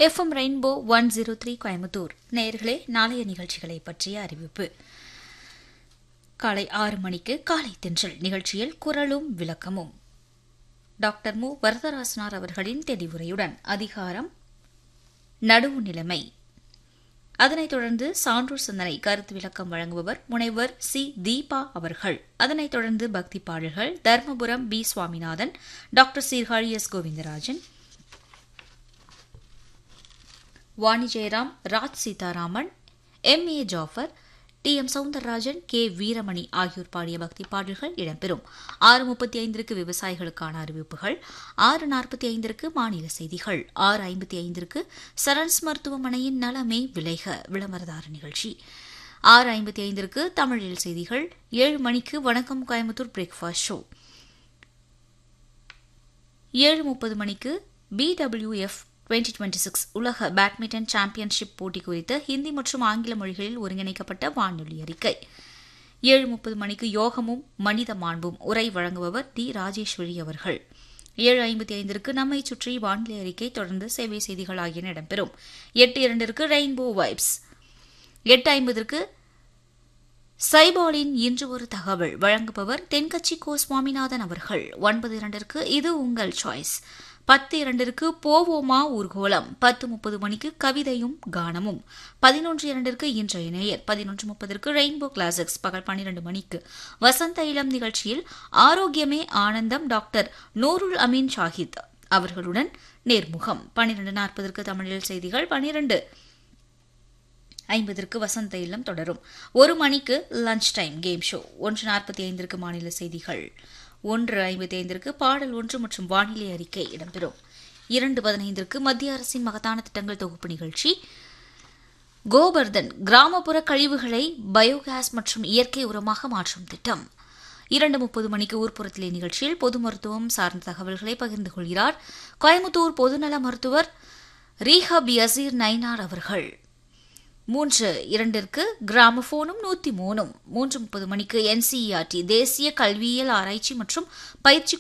FM rainbow one zero three Coimbatore நேயர்களே நாளைய நிகழ்ச்சிகளை பற்றிய அறிவிப்பு காலை ஆறு மணிக்கு காலை தென்றல் நிகழ்ச்சியில் குரலும் விளக்கமும் டாக்டர் மு வரதராசனார் அவர்களின் தெளிவுரையுடன் அதிகாரம் நடுவு நிலைமை அதனைத் தொடர்ந்து சான்றோர் சிந்தனை கருத்து விளக்கம் வழங்குபவர் முனைவர் சி தீபா அவர்கள் அதனைத் தொடர்ந்து பக்தி பாடல்கள் Dharmapuram P Swaminathan doctor Sirkazhi S Govindarajan Vani Jairam Raj Seetharaman M A Jaffer T M Soundararajan K Veeramani ஆகியோர் பாடிய பக்தி பாடல்கள் இடம்பெறும் ஆறு முப்பத்தி ஐந்திற்கு விவசாயிகளுக்கான அறிவிப்புகள் ஆறு நாற்பத்தி ஐந்திற்கு மாநில செய்திகள் ஆறு ஐம்பத்தி ஐந்திற்கு சரண்ஸ் மருத்துவமனையின் நலமே விளைக விளம்பரதார நிகழ்ச்சி ஆறு ஐம்பத்தி ஐந்திற்கு தமிழில் செய்திகள் ஏழு மணிக்கு வணக்கம் கோயம்புத்தூர் பிரேக்ஃபாஸ்ட் ஷோ ஏழு முப்பது மணிக்கு பிடபிள்யூஎஃப் டுவெண்டி டுவெண்டி சிக்ஸ் உலக பேட்மிண்டன் சாம்பியன்ஷிப் போட்டி குறித்து ஹிந்தி மற்றும் ஆங்கில மொழிகளில் ஒருங்கிணைக்கப்பட்ட வானொலி அறிக்கை ஏழு முப்பது மணிக்கு யோகமும் மனித மாண்பும் உரை வழங்குபவர் டி ராஜேஸ்வரி அவர்கள் ஏழு ஐம்பத்தி ஐந்திற்கு நம்மை சுற்றி வானிலை அறிக்கை தொடர்ந்து சேவை செய்திகள் ஆகியன இடம்பெறும் எட்டு இரண்டிற்கு ரெயின்போ வைப்ஸ் எட்டு ஐம்பதற்கு சைபாலின் இன்று ஒரு தகவல் வழங்குபவர் தென்கட்சி கோ சுவாமிநாதன் அவர்கள் ஒன்பது இரண்டிற்கு இது உங்கள் சாய்ஸ் பத்து இரண்டிற்கு போவோமா ஊர்கோலம் பத்து முப்பது மணிக்கு கவிதையும் கானமும் பதினொன்று இரண்டிற்கு இன்றைய நேயர் பதினொன்று முப்பதற்கு ரெயின்போ கிளாசிக்ஸ் பகல் பன்னிரண்டு மணிக்கு வசந்த இளம் நிகழ்ச்சியில் ஆரோக்கியமே ஆனந்தம் டாக்டர் நூருல் அமீன் ஷாஹித் அவர்களுடன் நேர்முகம் பன்னிரண்டு நாற்பதற்கு தமிழில் செய்திகள் பன்னிரண்டு ஐம்பதற்கு வசந்த இல்லம் தொடரும் ஒரு மணிக்கு லஞ்ச் டைம் கேம் ஷோ ஒன்று நாற்பத்தி ஐந்திற்கு மாநில செய்திகள் ஒன்று ஐம்பத்தி ஐந்திற்கு பாடல் ஒன்று மற்றும் வானிலை அறிக்கை இடம்பெறும் இரண்டு பதினைந்திற்கு மத்திய அரசின் மகத்தான திட்டங்கள் தொகுப்பு நிகழ்ச்சி கோபர்தன் கிராமப்புற கழிவுகளை பயோகேஸ் மற்றும் இயற்கை உரமாக மாற்றும் திட்டம் இரண்டு முப்பது மணிக்கு ஊர்ப்புறத்திலே நிகழ்ச்சியில் பொது மருத்துவம் சார்ந்த தகவல்களை பகிர்ந்து கொள்கிறார் கோயம்புத்தூர் பொதுநல மருத்துவர் ரீஹப் யசீர் நைனார் அவர்கள் மூன்று இரண்டிற்கு கிராமபோனும் நூத்தி மூணும் மூன்று முப்பது மணிக்கு என்சிஇஆர்டி தேசிய கல்வியியல் ஆராய்ச்சி மற்றும் பயிற்சி